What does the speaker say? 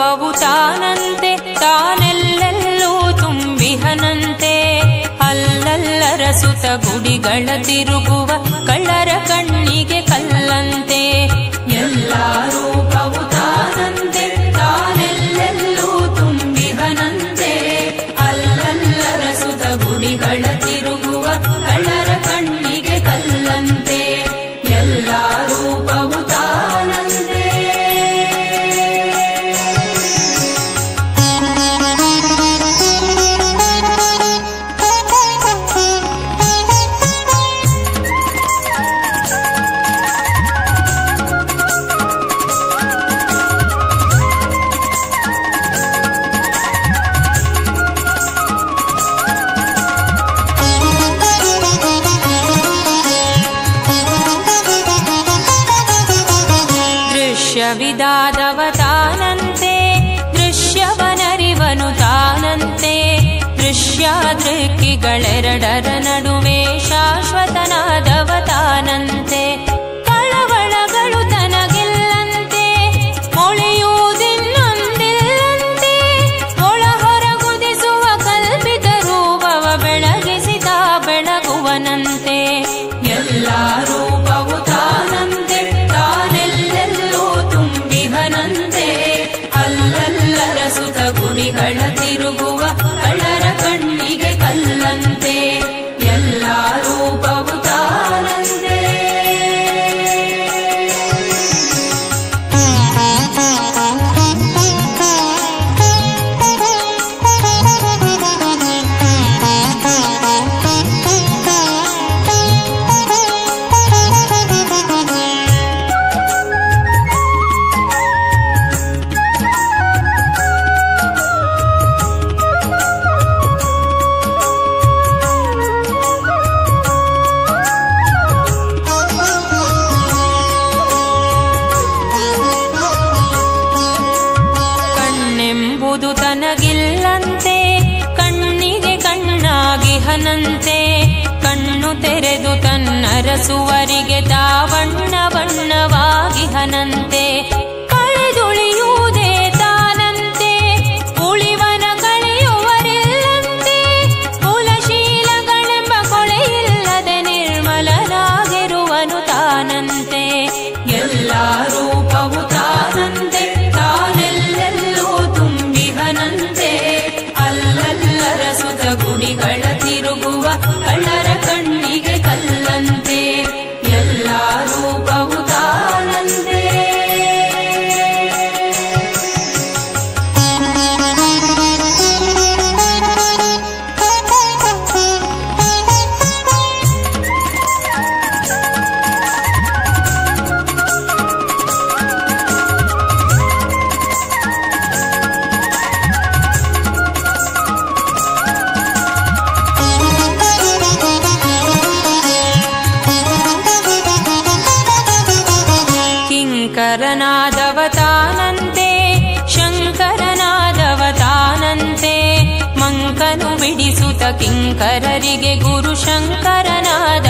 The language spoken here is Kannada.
ರೂಪವು ತಾನಂತೆ ತಾನೆಲ್ಲೆಲ್ಲೂ ತುಂಬಿಹನಂತೆ ಅಲ್ಲಲ್ಲರ ಸುತ ಗುಡಿಗಳ ತಿರುಗುವ ಕಳ್ಳರ ಕಣ್ಣಿಗೆ ಕಲ್ಲಂತೆ ಎಲ್ಲ ರೂಪವು ತಾನಂತೆ ತಾನೆಲ್ಲೆಲ್ಲೂ ತುಂಬಿಹನಂತೆ ಅಲ್ಲಲ್ಲರ ಸುತ ಗುಡಿಗಳ ತಿರುಗುವ ಕಳ್ಳರ ಕಣ್ಣಿಗೆ ಕಲ್ಲಂತೆ ಎಲ್ಲ ರೂಪವು ತಾನಂತೆ ದೃಶ್ಯವಿದಾದವ ತಾನಂತೆ ದೃಶ್ಯವನರಿವನು ತಾನಂತೆ ದೃಶ್ಯ ದೃಕ್ಕಿಗಳೆರಡರ ನಡುವೆ ಶಾಶ್ವತನಾದವ ತಾನಂತೆ ಕಳವಳಗಳು ತನಗಿಲ್ಲಂತೆ ಮೊಳೆಯುವುದಿನ್ನೊಂದಿಲ್ಲಂತೆ ಒಳ ಹೊರಗುದಿಸುವ ಕಲ್ಪಿತ ರೂಪವ ಬೆಳಗಿಸಿದ ಬೆಳಗುವನಂತೆ ಎಲ್ಲ ರೂಪವು ತಾನಂತೆ ತಾನೆಲ್ಲೆಲ್ಲೂ ತುಂಬಿಹನಂತೆ ಅಲ್ಲಲ್ಲರ ಸುತ ಗುಡಿಗಳ ತಿರುಗುವ ಕಳ್ಳರ ಕಣ್ಣಿಗೆ ಕಲ್ಲಂತೆ ಎಲ್ಲ ರೂಪವು ತಾನಂತೆ ಕಣ್ಣೆಂಬುದು ತನಗಿಲ್ಲಂತೆ ಕಣ್ಣಿಗೆ ಕಣ್ಣಾಗಿಹನಂತೆ ಕಣ್ಣು ತೆರೆದು ತನ್ನರಸುವರಿಗೆ ತಾವಣ್ಣ ಬಣ್ಣವಾಗಿಹನಂತೆ ಕಳೆದುಳಿಯುವುದೇ ತಾನಂತೆ ಉಳಿವನ ಕಳೆಯುವರಿಲ್ಲಂತೆ ಕುಲಶೀಲಗಳೆಂಬ ಕೊಳೆಯಿಲ್ಲದೆ ನಿರ್ಮಲನಾಗಿರುವನು ತಾನಂತೆ ಎಲ್ಲ ರೂಪವು ತಾನಂತೆ ತಾನೆಲ್ಲೆಲ್ಲೂ ತುಂಬಿಹನಂತೆ ಅಲ್ಲಲ್ಲರ ಸುತ ಗುಡಿಗಳ ತಿರುಗುವ ಕಳ್ಳರ ಕಣ್ಣಿಗೆ ಕಲ್ಲಂತೆ ಎಲ್ಲ ರೂಪವು ತಾನಂತೆ ಕಿಂಕರನಾದವ ತಾನಂತೆ ಶಂಕರನಾದವ ತಾನಂತೆ ಮಂಕನು ಬಿಡಿಸುತ್ತ ಕಿಂಕರರಿಗೆ ಗುರು ಶಂಕರನಾದ